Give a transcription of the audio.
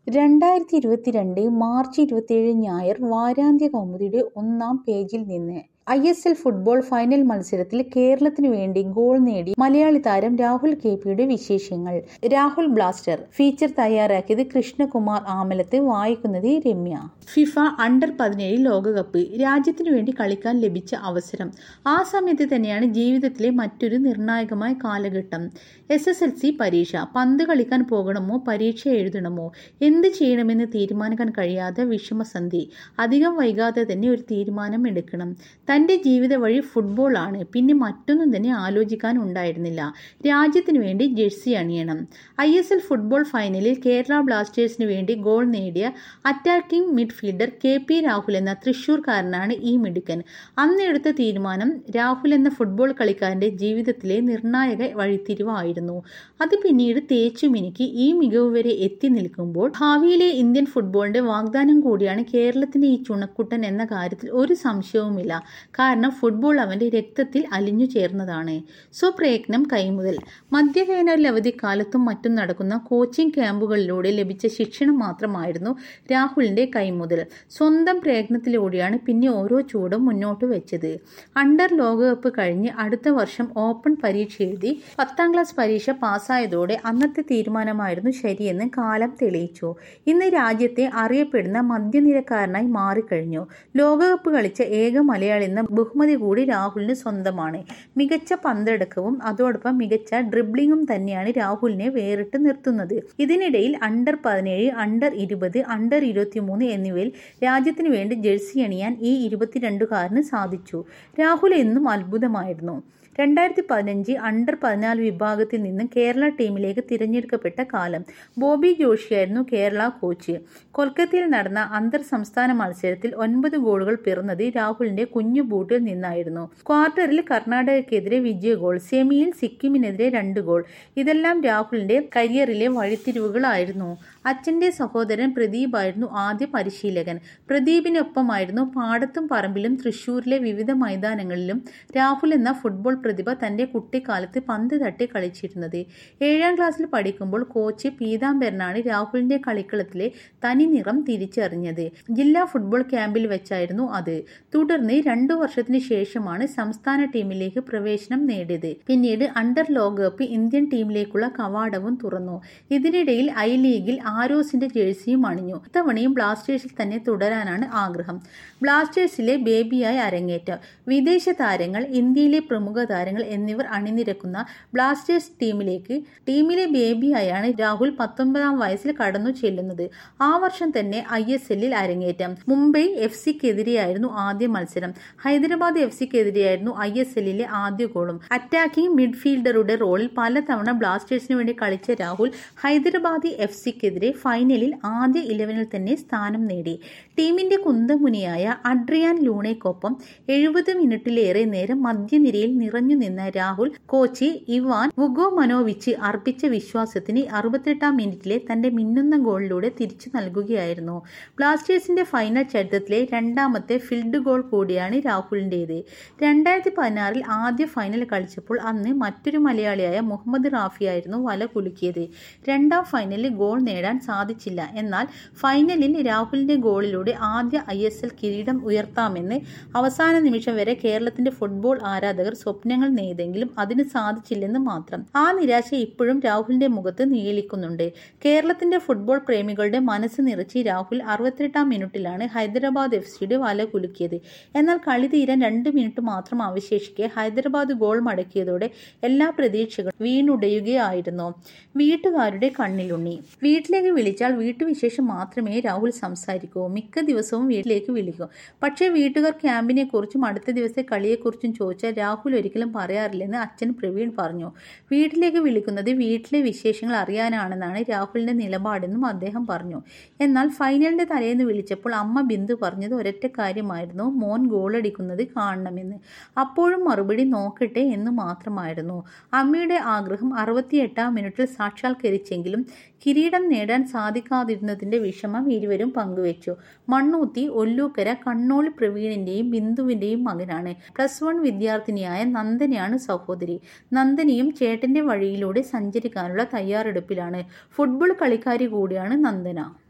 രണ്ടായിരത്തി ഇരുപത്തിരണ്ട് മാർച്ച് ഇരുപത്തിയേഴ് ഞായർ വാരാന്ത്യ കൗമുദിയുടെ ഒന്നാം പേജിൽ നിന്ന് I S L football final മത്സരത്തിൽ കേരളത്തിനു വേണ്ടി ഗോൾ നേടി മലയാളി താരം രാഹുൽ കെ പിയുടെ വിശേഷങ്ങൾ രാഹുൽ ബ്ലാസ്റ്റർ ഫീച്ചർ തയ്യാറാക്കിയത് കൃഷ്ണകുമാർ ആമലത്ത് വായിക്കുന്നത് രമ്യ ഫിഫ അണ്ടർ പതിനേഴ് ലോകകപ്പ് രാജ്യത്തിനു വേണ്ടി കളിക്കാൻ ലഭിച്ച അവസരം ആ സമയത്ത് തന്നെയാണ് ജീവിതത്തിലെ മറ്റൊരു നിർണായകമായ കാലഘട്ടം എസ് എസ് എൽ സി പരീക്ഷ പന്ത് കളിക്കാൻ പോകണമോ പരീക്ഷ എഴുതണമോ എന്ത് ചെയ്യണമെന്ന് തീരുമാനിക്കാൻ കഴിയാത്ത വിഷമസന്ധി അധികം വൈകാതെ തന്നെ ഒരു തീരുമാനം എടുക്കണം തൻ്റെ ജീവിത വഴി ഫുട്ബോൾ ആണ് പിന്നെ മറ്റൊന്നും തന്നെ ആലോചിക്കാൻ ഉണ്ടായിരുന്നില്ല രാജ്യത്തിനു വേണ്ടി ജേഴ്സി അണിയണം ഐ എസ് എൽ ഫുട്ബോൾ ഫൈനലിൽ കേരള ബ്ലാസ്റ്റേഴ്സിന് വേണ്ടി ഗോൾ നേടിയ attacking midfielder K P Rahul എന്ന തൃശൂർക്കാരനാണ് ഈ മിടുക്കൻ അന്ന് എടുത്ത തീരുമാനം രാഹുൽ എന്ന ഫുട്ബോൾ കളിക്കാരന്റെ ജീവിതത്തിലെ നിർണായക വഴിത്തിരിവായിരുന്നു അത് പിന്നീട് തേച്ചുമിനുക്കി ഈ മികവ് വരെ എത്തി നിൽക്കുമ്പോൾ ഭാവിയിലെ ഇന്ത്യൻ ഫുട്ബോളിന്റെ വാഗ്ദാനം കൂടിയാണ് കേരളത്തിന്റെ ഈ ചുണക്കുട്ടൻ എന്ന കാര്യത്തിൽ ഒരു സംശയവുമില്ല കാരണം ഫുട്ബോൾ അവന്റെ രക്തത്തിൽ അലിഞ്ഞു ചേർന്നതാണ് സ്വപ്രയത്നം കൈമുതൽ മധ്യവേനൽ അവധിക്കാലത്തും മറ്റും നടക്കുന്ന കോച്ചിംഗ് ക്യാമ്പുകളിലൂടെ ലഭിച്ച ശിക്ഷണം മാത്രമായിരുന്നു രാഹുലിന്റെ കൈമുതൽ സ്വന്തം പ്രയത്നത്തിലൂടെയാണ് പിന്നെ ഓരോ ചൂടും മുന്നോട്ട് വെച്ചത് അണ്ടർ ലോകകപ്പ് കഴിഞ്ഞ് അടുത്ത വർഷം ഓപ്പൺ പരീക്ഷ എഴുതി പത്താം ക്ലാസ് പരീക്ഷ പാസ്സായതോടെ അന്നത്തെ തീരുമാനമായിരുന്നു ശരിയെന്ന് കാലം തെളിയിച്ചു ഇന്ന് രാജ്യത്തെ അറിയപ്പെടുന്ന മധ്യനിരക്കാരനായി മാറിക്കഴിഞ്ഞു ലോകകപ്പ് കളിച്ച ഏക മലയാളി എന്ന ബഹുമതി കൂടി രാഹുലിന് സ്വന്തമാണ് മികച്ച പന്തടക്കവും അതോടൊപ്പം മികച്ച ഡ്രിബ്ലിംഗും തന്നെയാണ് രാഹുലിനെ വേറിട്ട് നിർത്തുന്നത് ഇതിനിടയിൽ അണ്ടർ പതിനേഴ് അണ്ടർ ഇരുപത് അണ്ടർ ഇരുപത്തിമൂന്ന് എന്നിവയിൽ രാജ്യത്തിന് വേണ്ടി ജേഴ്സി അണിയാൻ ഈ ഇരുപത്തിരണ്ടുകാരന് സാധിച്ചു രാഹുൽ എന്നും അത്ഭുതമായിരുന്നു രണ്ടായിരത്തി പതിനഞ്ച് അണ്ടർ പതിനാല് വിഭാഗത്തിൽ നിന്ന് കേരള ടീമിലേക്ക് തിരഞ്ഞെടുക്കപ്പെട്ട കാലം ബോബി ജോഷിയായിരുന്നു കേരള കോച്ച് കൊൽക്കത്തയിൽ നടന്ന അന്തർ സംസ്ഥാന മത്സരത്തിൽ ഒൻപത് ഗോളുകൾ പിറന്നത് രാഹുലിന്റെ കുഞ്ഞു ബൂട്ടിൽ നിന്നായിരുന്നു ക്വാർട്ടറിൽ കർണാടകയ്ക്കെതിരെ വിജയ ഗോൾ സെമിയിൽ സിക്കിമിനെതിരെ രണ്ട് ഗോൾ ഇതെല്ലാം രാഹുലിന്റെ കരിയറിലെ വഴിത്തിരിവുകളായിരുന്നു അച്ഛന്റെ സഹോദരൻ പ്രദീപായിരുന്നു ആദ്യ പരിശീലകൻ പ്രദീപിനൊപ്പമായിരുന്നു പാടത്തും പറമ്പിലും തൃശൂരിലെ വിവിധ മൈതാനങ്ങളിലും രാഹുൽ എന്ന ഫുട്ബോൾ പ്രതിഭ തന്റെ കുട്ടിക്കാലത്ത് പന്ത് തട്ടി കളിച്ചിരുന്നത് ഏഴാം ക്ലാസ്സിൽ പഠിക്കുമ്പോൾ കോച്ച് പീതാംബരനാണ് രാഹുലിന്റെ കളിക്കളത്തിലെ തനി നിറം തിരിച്ചറിഞ്ഞത് ജില്ലാ ഫുട്ബോൾ ക്യാമ്പിൽ വെച്ചായിരുന്നു അത് തുടർന്ന് രണ്ടു വർഷത്തിന് ശേഷമാണ് സംസ്ഥാന ടീമിലേക്ക് പ്രവേശനം നേടിയത് പിന്നീട് അണ്ടർ ലോകകപ്പ് ഇന്ത്യൻ ടീമിലേക്കുള്ള കവാടവും തുറന്നു ഇതിനിടയിൽ ഐ ലീഗിൽ ആരോസിന്റെ ജേഴ്സിയും അണിഞ്ഞു ഇത്തവണയും ബ്ലാസ്റ്റേഴ്സിൽ തന്നെ തുടരാനാണ് ആഗ്രഹം ബ്ലാസ്റ്റേഴ്സിലെ ബേബിയായി അരങ്ങേറ്റം വിദേശ താരങ്ങൾ ഇന്ത്യയിലെ പ്രമുഖ താരങ്ങൾ എന്നിവർ അണിനിരക്കുന്ന ബ്ലാസ്റ്റേഴ്സ് ടീമിലേക്ക് ടീമിലെ ബേബിയായാണ് രാഹുൽ പത്തൊമ്പതാം വയസ്സിൽ കടന്നു ചെല്ലുന്നത് ആ വർഷം തന്നെ ഐ എസ് എല്ലിൽ അരങ്ങേറ്റം മുംബൈ എഫ് സിക്കെതിരെയായിരുന്നു ആദ്യ മത്സരം ഹൈദരാബാദ് എഫ് സിക്കെതിരെയായിരുന്നു ഐ എസ് എല്ലിലെ ആദ്യ ഗോളും അറ്റാക്കിംഗ് മിഡ്ഫീൽഡറുടെ റോളിൽ പലതവണ ബ്ലാസ്റ്റേഴ്സിന് വേണ്ടി കളിച്ച രാഹുൽ ഹൈദരാബാദി എഫ് സിക്കെതിരെ ഫൈനലിൽ ആദ്യ ഇലവനിൽ തന്നെ സ്ഥാനം നേടി ടീമിന്റെ കുന്തമുനിയായ അഡ്രിയാൻ ലൂണയ്ക്കൊപ്പം എഴുപത് മിനിറ്റിലേറെ നേരം മധ്യനിരയിൽ നിറഞ്ഞു നിന്ന രാഹുൽ കോച്ച് ഇവാൻ വുഗോമനോവിച്ച് അർപ്പിച്ച വിശ്വാസത്തിന് അറുപത്തെട്ടാം മിനിറ്റിലെ തന്റെ മിന്നുന്ന ഗോളിലൂടെ തിരിച്ചു നൽകുകയായിരുന്നു ബ്ലാസ്റ്റേഴ്സിന്റെ ഫൈനൽ ചരിത്രത്തിലെ രണ്ടാമത്തെ ഫീൽഡ് ഗോൾ കൂടിയാണ് രാഹുലിന്റേത് രണ്ടായിരത്തി പതിനാറിൽ ആദ്യ ഫൈനൽ കളിച്ചപ്പോൾ അന്ന് മറ്റൊരു മലയാളിയായ മുഹമ്മദ് റാഫിയായിരുന്നു വല കുലുക്കിയത് രണ്ടാം ഫൈനലിൽ ഗോൾ നേടാൻ സാധിച്ചില്ല എന്നാൽ ഫൈനലിൽ രാഹുലിന്റെ ഗോളിലൂടെ ആദ്യ ഐ എസ് എൽ കിരീടം ഉയർത്താമെന്ന് അവസാന നിമിഷം വരെ കേരളത്തിന്റെ ഫുട്ബോൾ ആരാധകർ സ്വപ്നങ്ങൾ നെയ്തെങ്കിലും അതിന് സാധിച്ചില്ലെന്ന് മാത്രം ആ നിരാശ ഇപ്പോഴും രാഹുലിന്റെ മുഖത്ത് നീളിക്കുന്നുണ്ട് കേരളത്തിന്റെ ഫുട്ബോൾ പ്രേമികളുടെ മനസ്സ് നിറച്ച് രാഹുൽ അറുപത്തെട്ടാം മിനിറ്റിലാണ് ഹൈദരാബാദ് എഫ് സിയുടെ വല കുലുക്കിയത് എന്നാൽ കളി തീരാൻ രണ്ട് മിനിറ്റ് മാത്രം അവശേഷിക്കെ ഹൈദരാബാദ് ഗോൾ മടക്കിയതോടെ എല്ലാ പ്രതീക്ഷകളും വീണുടയുകയായിരുന്നു വീട്ടുകാരുടെ കണ്ണിലുണ്ണി വീട്ടിലേക്ക് വിളിച്ചാൽ വീട്ടുവിശേഷം മാത്രമേ രാഹുൽ സംസാരിക്കൂ മിക്ക ദിവസവും വീട്ടിലേക്ക് വിളിക്കൂ പക്ഷേ വീട്ടുകാർ ക്യാമ്പിനെ കുറിച്ചും അടുത്ത ദിവസത്തെ കളിയെക്കുറിച്ചും ചോദിച്ചാൽ രാഹുൽ ഒരിക്കലും പറയാറില്ലെന്ന് അച്ഛൻ പ്രവീൺ പറഞ്ഞു വീട്ടിലേക്ക് വിളിക്കുന്നത് വീട്ടിലെ വിശേഷങ്ങൾ അറിയാനാണെന്നാണ് രാഹുലിന്റെ നിലപാടെന്നും അദ്ദേഹം പറഞ്ഞു എന്നാൽ ഫൈനലിന്റെ തലേന്ന് വിളിച്ചപ്പോൾ അമ്മ ബിന്ദു പറഞ്ഞത് ഒരൊറ്റ കാര്യമായിരുന്നു മോൻ ഗോളടിക്കുന്നത് കാണണമെന്ന് അപ്പോഴും മറുപടി നോക്കട്ടെ എന്ന് മാത്രമായിരുന്നു അമ്മയുടെ ആഗ്രഹം അറുപത്തിയെട്ടാം മിനിറ്റിൽ സാക്ഷാത്കരിച്ചെങ്കിലും കിരീടം നേടാൻ സാധിക്കാതിരുന്നതിന്റെ വിഷമം ഇരുവരും പങ്കുവച്ചു മണ്ണൂത്തി ഒല്ലൂക്കര കണ്ണോളി പ്രവീണിന്റെയും ബിന്ദുവിന്റെയും മകനാണ് പ്ലസ് വൺ വിദ്യാർത്ഥിനിയായ നന്ദനയാണ് സഹോദരി നന്ദനയും ചേട്ടന്റെ വഴിയിലൂടെ സഞ്ചരിക്കാനുള്ള തയ്യാറെടുപ്പിലാണ് ഫുട്ബോൾ കളിക്കാരി കൂടിയാണ് നന്ദന